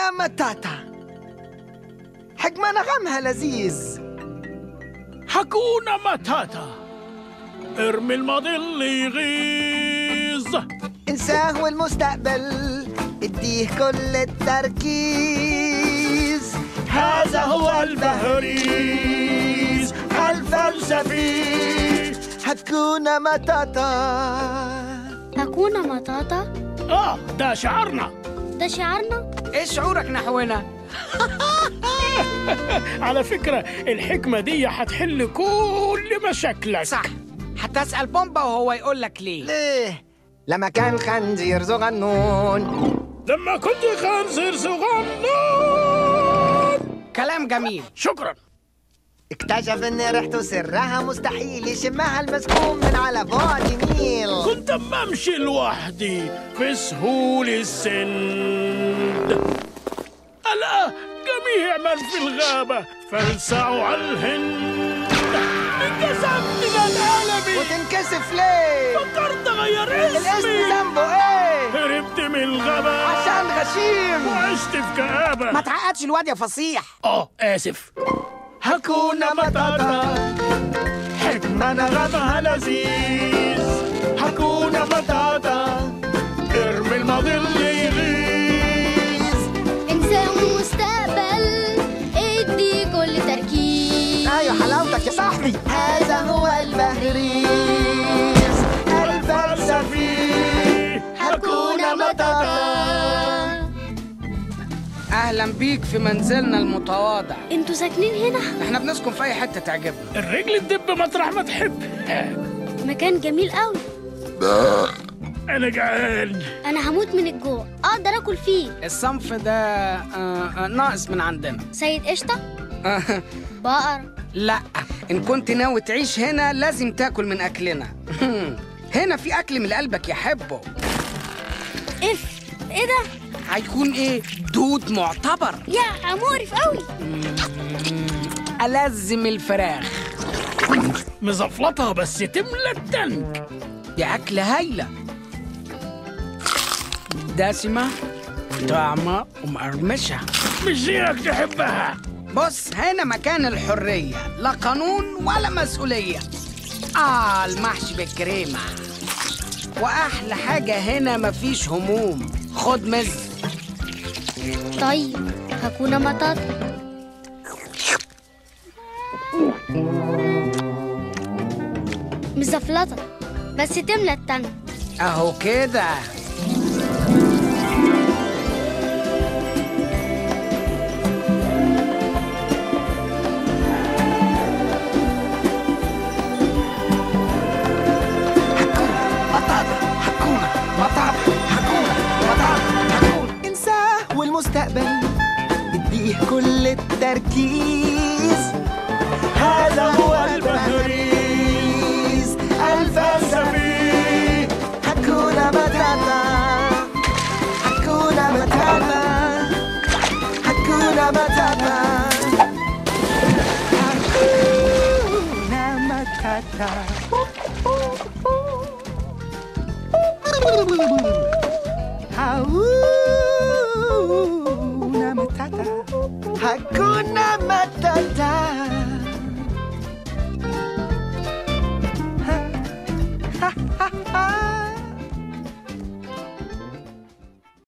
هاكونا ماتاتا حكمة نغمها لذيذ حكونا ماتاتا ارمي الماضي اللي يغيظ انساه والمستقبل اديه كل التركيز هذا هو البهريز الفلسفي هاكونا ماتاتا هكونا مطاطا اه ده شعارنا ده شعارنا ايه شعورك نحونا على فكرة الحكمة دي هتحل كل مشاكلك صح هتسأل بومبا وهو يقول لك ليه ليه لما كان خنزير صغنون لما كنت خنزير صغنن كلام جميل شكرا اكتشف ان ريحته سرها مستحيل يشمها المسكون من على بعد ميل كنت أما امشي لوحدي في سهول السند ألا جميع من في الغابة فلسعوا على الهند انكسفت من ألمي وتنكسف ليه فكرت أغير الاسم اسمي ذنبه ايه هربت من الغابة عشان غشيم وعشت في كآبة ما تعقدش الواد يا فصيح اه آسف هكونا متاتا حكمة نغمها لذيذ هكونا متاتا ارمي الماضي اللي يغيظ انسان المستقبل ادي كل تركيز ايوه حلاوتك يا صاحبي هذا هو البهريز الفلسفي هكونا مطاطا اهلا بيك في منزلنا المتواضع انتوا ساكنين هنا احنا بنسكن في اي حته تعجبنا الرجل تدب مطرح ما تحب مكان جميل قوي أنا جعان انا هموت من الجوع اقدر اكل فيه الصنف ده آه، آه، ناقص من عندنا سيد قشطه آه، بقر لا ان كنت ناوي تعيش هنا لازم تاكل من اكلنا هنا في اكل من قلبك يحبه اف ايه ده هيكون ايه دود معتبر يا مقرف قوي ألزم الفراخ مزفلطها بس تملى التنك دي أكلة هايلة دسمة طعمة ومقرمشة مش زيك تحبها بص هنا مكان الحرية لا قانون ولا مسؤولية آه المحشي بالكريمة وأحلى حاجة هنا مفيش هموم خد مز طيب هكونا مطاطا مزفلطة بس تملى التانك أهو كده انساه والمستقبل اديه كل التركيز هذا هو البهريز الفلسفي هكونا متاتا هكونا متاتا هكونا متاتا هكونا متاتا Hakuna Matata. Hakuna